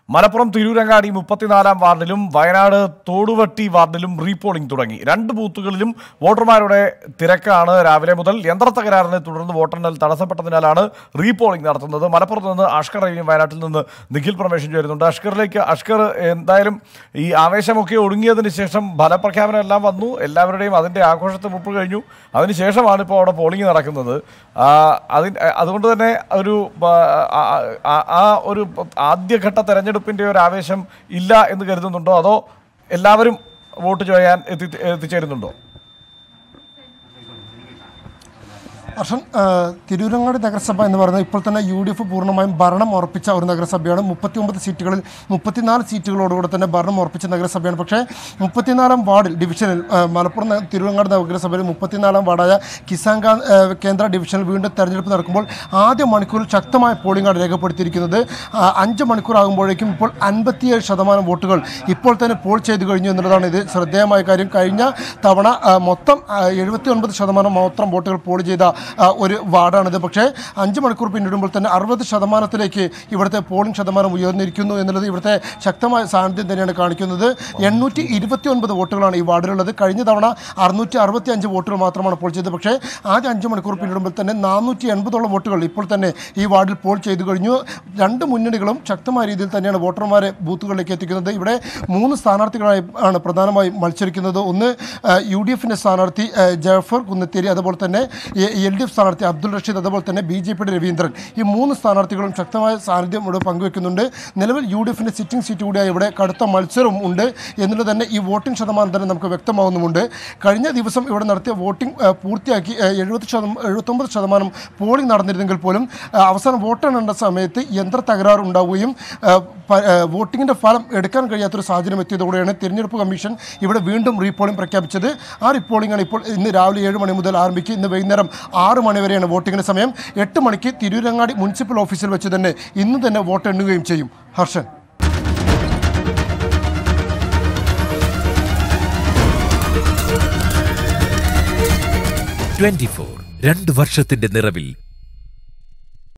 മലപ്പുറം തിരൂരങ്ങാടി മുപ്പത്തിനാലാം വാർഡിലും വയനാട് തോടുവട്ടി വാർഡിലും റീപോളിംഗ് തുടങ്ങി രണ്ട് ബൂത്തുകളിലും വോട്ടർമാരുടെ തിരക്കാണ് രാവിലെ മുതൽ യന്ത്ര തകരാറിനെ തുടർന്ന് വോട്ടെണ്ണൽ തടസ്സപ്പെട്ടതിനാലാണ് റീപോളിംഗ് നടത്തുന്നത് മലപ്പുറത്ത് നിന്ന് അഷ്കർ അലിയും വയനാട്ടിൽ നിന്ന് നിഖിൽ പ്രമേശൻ ചേരുന്നുണ്ട് അഷ്കറിലേക്ക് അഷ്കർ എന്തായാലും ഈ ആവേശമൊക്കെ ഒടുങ്ങിയതിന് ശേഷം ഫലപ്രഖ്യാപനം എല്ലാം വന്നു എല്ലാവരുടെയും അതിൻ്റെ ആഘോഷത്തെ മുപ്പ് കഴിഞ്ഞു അതിനുശേഷമാണ് ഇപ്പോൾ അവിടെ പോളിംഗ് നടക്കുന്നത് ആ, അതിന് അതുകൊണ്ട് തന്നെ ഒരു ആ, ആ, ആ ഒരു ആദ്യഘട്ട തെരഞ്ഞെടുപ്പിൻ്റെ ഒരു ആവേശം ഇല്ല എന്ന് കരുതുന്നുണ്ടോ അതോ എല്ലാവരും വോട്ട് ചെയ്യാൻ എത്തി എത്തിച്ചേരുന്നുണ്ടോ ഹർഷൻ ആ, തിരൂരങ്ങാടി നഗരസഭ എന്ന് പറയുന്നത് ഇപ്പോൾ തന്നെ യു ഡി എഫ് പൂർണ്ണമായും ഭരണം ഉറപ്പിച്ച ഒരു നഗരസഭയാണ് മുപ്പത്തിയൊമ്പത് സീറ്റുകളിൽ മുപ്പത്തിനാല് സീറ്റുകളോടുകൂടെ തന്നെ ഭരണം ഉറപ്പിച്ച നഗരസഭയാണ് പക്ഷേ മുപ്പത്തിനാലാം വാർഡിൽ ഡിവിഷനിൽ ആ, മലപ്പുറം ന- തിരൂരങ്ങാടി നഗരസഭയിൽ മുപ്പത്തിനാലാം വാർഡായ കിസാൻ കാ- ആ, കേന്ദ്ര ഡിവിഷനിൽ വീണ്ടും തെരഞ്ഞെടുപ്പ് നടക്കുമ്പോൾ ആദ്യ മണിക്കൂറിൽ ശക്തമായ പോളിംഗാണ് രേഖപ്പെടുത്തിയിരിക്കുന്നത് ആ, അഞ്ച് മണിക്കൂർ ആകുമ്പോഴേക്കും ഇപ്പോൾ അൻപത്തിയേഴ് ശതമാനം വോട്ടുകൾ ഇപ്പോൾ തന്നെ പോൾ ചെയ്തു കഴിഞ്ഞു എന്നുള്ളതാണ് ഇത് ശ്രദ്ധേയമായ കാര്യം കഴിഞ്ഞ തവണ ആ, മൊത്തം എഴുപത്തി ഒൻപത് ശതമാനം മാത്രം വോട്ടുകൾ പോൾ ചെയ്ത ആ, ഒരു വാർഡാണിത് പക്ഷേ അഞ്ച് മണിക്കൂർ പിന്നിടുമ്പോൾ തന്നെ അറുപത് ശതമാനത്തിലേക്ക് ഇവിടുത്തെ പോളിംഗ് ശതമാനം ഉയർന്നിരിക്കുന്നു എന്നുള്ളത് ഇവിടുത്തെ ശക്തമായ സാന്നിധ്യം തന്നെയാണ് കാണിക്കുന്നത് എണ്ണൂറ്റി ഇരുപത്തി ഒൻപത് വോട്ടുകളാണ് ഈ വാർഡിലുള്ളത് കഴിഞ്ഞ തവണ അറുന്നൂറ്റി അറുപത്തി അഞ്ച് വോട്ടുകൾ മാത്രമാണ് പോൾ ചെയ്തത് പക്ഷേ ആദ്യ അഞ്ച് മണിക്കൂർ പിന്നിടുമ്പോൾ തന്നെ നാനൂറ്റി എൺപതോളം വോട്ടുകൾ ഇപ്പോൾ തന്നെ ഈ വാർഡിൽ പോൾ ചെയ്തു കഴിഞ്ഞു രണ്ട് മുന്നണികളും ശക്തമായ രീതിയിൽ തന്നെയാണ് വോട്ടർമാരെ ബൂത്തുകളിലേക്ക് എത്തിക്കുന്നത് ഇവിടെ മൂന്ന് സ്ഥാനാർത്ഥികളായി ആണ് പ്രധാനമായും മത്സരിക്കുന്നത് ഒന്ന് യു ഡി എഫിൻ്റെ സ്ഥാനാർത്ഥി ആ, ജഫർ കുന്നത്തേരി അതുപോലെ തന്നെ എൽ ഡി എഫ് സ്ഥാനാർത്ഥി അബ്ദുൾ റഷീദ് അതുപോലെ തന്നെ ബി ജെ പിയുടെ രവീന്ദ്രൻ ഈ മൂന്ന് സ്ഥാനാർത്ഥികളും ശക്തമായ സാന്നിധ്യം ഇവിടെ പങ്കുവെക്കുന്നുണ്ട് നിലവിൽ യു ഡി എഫിൻ്റെ സിറ്റിംഗ് സീറ്റ് കൂടിയായി ഇവിടെ കടുത്ത മത്സരവും ഉണ്ട് എന്നുള്ളത് തന്നെ ഈ വോട്ടിംഗ് ശതമാനം തന്നെ നമുക്ക് വ്യക്തമാവുന്നുമുണ്ട് കഴിഞ്ഞ ദിവസം ഇവിടെ നടത്തിയ വോട്ടിംഗ് ആ, പൂർത്തിയാക്കി എഴുപത് ശതമാനം എഴുപത്തൊമ്പത് ശതമാനം പോളിംഗ് നടന്നിരുന്നെങ്കിൽ പോലും ആ, അവസാനം വോട്ടെണ്ണേണ്ട സമയത്ത് യന്ത്ര തകരാർ ഉണ്ടാവുകയും ആ, പ- ആ, വോട്ടിങ്ങിൻ്റെ ഫലം എടുക്കാൻ കഴിയാത്തൊരു സാഹചര്യം എത്തിയതോടെയാണ് തിരഞ്ഞെടുപ്പ് കമ്മീഷൻ ഇവിടെ വീണ്ടും റീപോളിംഗ് പ്രഖ്യാപിച്ചത് ആ റീപോളിംഗ് ആണ് ഇപ്പോൾ ഇന്ന് രാവിലെ ഏഴ് മണി മുതൽ ആരംഭിക്കുക ഇന്ന് വൈകുന്നേരം ആറ് മണി വരെയാണ് വോട്ടിങ്ങിന് സമയം എട്ട് മണിക്ക് തിരൂരങ്ങാടി മുനിസിപ്പൽ ഓഫീസിൽ വെച്ച് തന്നെ ഇന്ന് തന്നെ വോട്ട് എണ്ണുകയും ചെയ്യും ഹർഷൻ ട്വന്റി ഫോർ രണ്ട് വർഷത്തിന്റെ നിറവിൽ